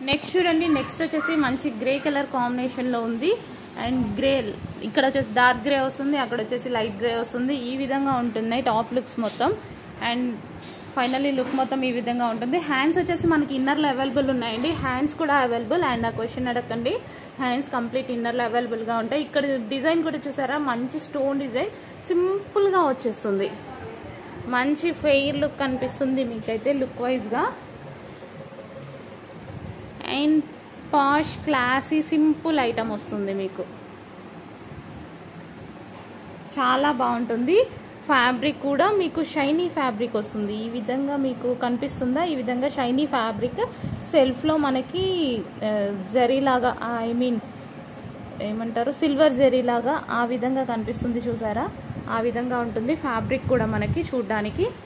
next చూడండి next వచ్చేసి మంచి గ్రే కలర్ కాంబినేషన్ లో ఉంది అండ్ గ్రే ఇక్కడ వచ్చేసి డార్క్ గ్రే వస్తుంది అక్కడ వచ్చేసి లైట్ గ్రే వస్తుంది ఈ విధంగా ఉంటున్నాయి టాప్ లుక్స్ మొత్తం అండ్ ఫైనల్లీ లుక్ మొత్తం ఈ విధంగా ఉంటుంది హ్యాండ్స్ వచ్చేసి మనకి ఇన్నర్లో అవైలబుల్ ఉన్నాయండి హ్యాండ్స్ కూడా అవైలబుల్ అండ్ ఆ క్వశ్చన్ అడగండి హ్యాండ్స్ కంప్లీట్ ఇన్నర్లో అవైలబుల్గా ఉంటాయి ఇక్కడ డిజైన్ కూడా చూసారా మంచి స్టోన్ డిజైన్ సింపుల్గా వచ్చేస్తుంది మంచి ఫెయిర్ లుక్ కనిపిస్తుంది మీకైతే లుక్ వైజ్గా and posh classy simple item వస్తుంది మీకు చాలా బాగుంటుంది ఫ్యాబ్రిక్ కూడా మీకు షైనీ ఫ్యాబ్రిక్ వస్తుంది ఈ విధంగా మీకు కనిపిస్తుందా ఈ విధంగా షైనీ ఫ్యాబ్రిక్ సెల్ఫ్లో మనకి ఆ, జరీలాగా ఐ మీన్ ఏమంటారు సిల్వర్ జరీలాగా ఆ విధంగా కనిపిస్తుంది చూసారా ఆ విధంగా ఉంటుంది ఫ్యాబ్రిక్ కూడా మనకి చూడడానికి